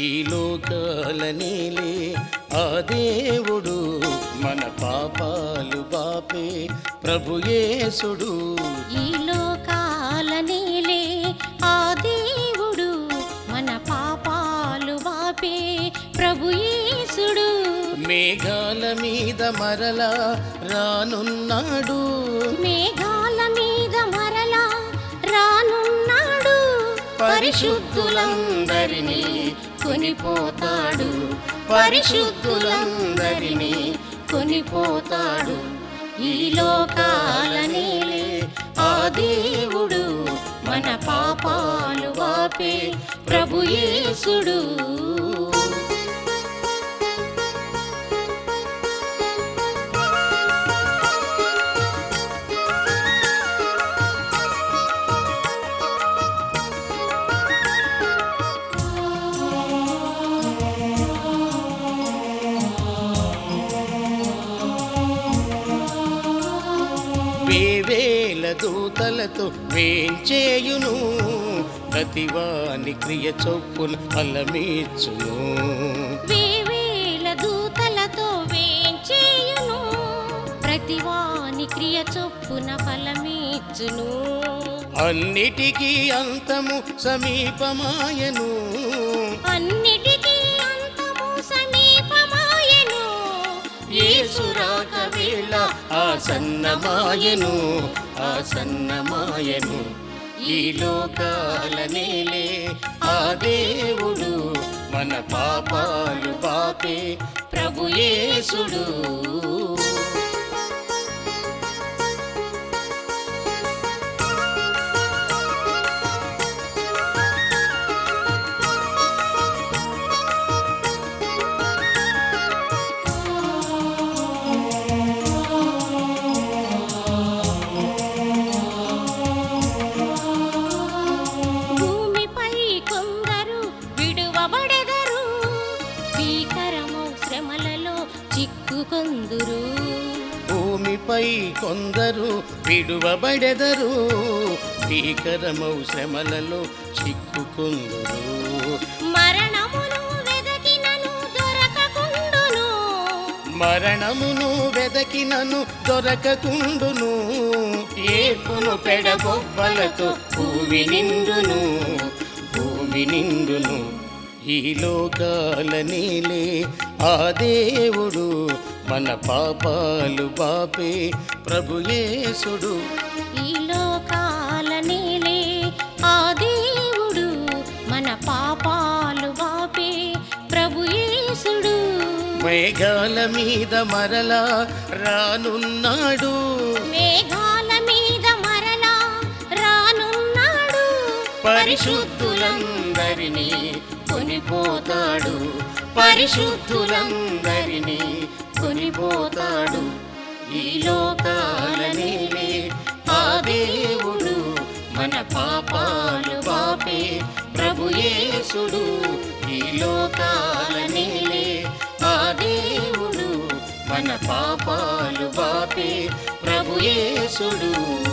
ఈ లోకాల నీలే ఆ దేవుడు మన పాపాలు బాపే ప్రభుయేసుడు ఈ లోకాల నీలే ఆ దేవుడు మన పాపాలు వాపే ప్రభు యేసుడు మేఘాల మీద మరలా రానున్నాడు మేఘాల మీద మరలా రానున్నాడు పరిశుద్ధులందరినీ కొనిపోతాడు పరిశుద్ధులందరినీ కొనిపోతాడు ఈ లోకాల నీలే ఆ దేవుడు మన పాపాలు వాపే ప్రభు యేసుడు వేవేల దూతలతో వేంచేయును ప్రతివాని క్రియ చొప్పున ఫలమీచును వేవేల దూతలతో వేంచేయును ప్రతివాని క్రియ చొప్పున ఫలమీచును అన్నిటికీ అంతము సమీపమాయను అన్నిటికీ అంతము సమీపమాయెను యేసురాక వేళ ఆసన్నమాయను ఆసన్నమాయను ఈ లోకాల నేలే ఆ దేవుడు మన పాపాలు పాపే ప్రభు యేసుడు భూమిపై కొందరు విడువబడెదరు భీకరము శ్రమలలో చిక్కుకొందురు భూమిపై కొందరు విడువబడెదరు భీకరమౌ శ్రమలలో చిక్కుకుందురు మరణమును వెదకినను దొరకకుండును మరణమును వెదకినను దొరకకుండును ఏపును పెడబొబ్బలతో భూమి నిండును భూమి నిండును ఈ లోకాల నీలే ఆ దేవుడు మన పాపాలు బాపే ప్రభుయేసుడు ఈ లోకాల నీలే ఆ దేవుడు మన పాపాలు వాపే ప్రభు యేసుడు మేఘాల మీద మరలా రానున్నాడు మేఘాల మీద మరలా రానున్నాడు పరిశుద్ధులందరినీ కొనిపోతాడు పరిశుద్ధులందరినీ కొనిపోతాడు ఈ లోకాల నీలే ఆ దేవుడు మన పాపాలు బాపే ప్రభుయేసుడు ఈ లోకాల నీలే ఆ దేవుడు మన పాపాలు బాపే ప్రభుయేసుడు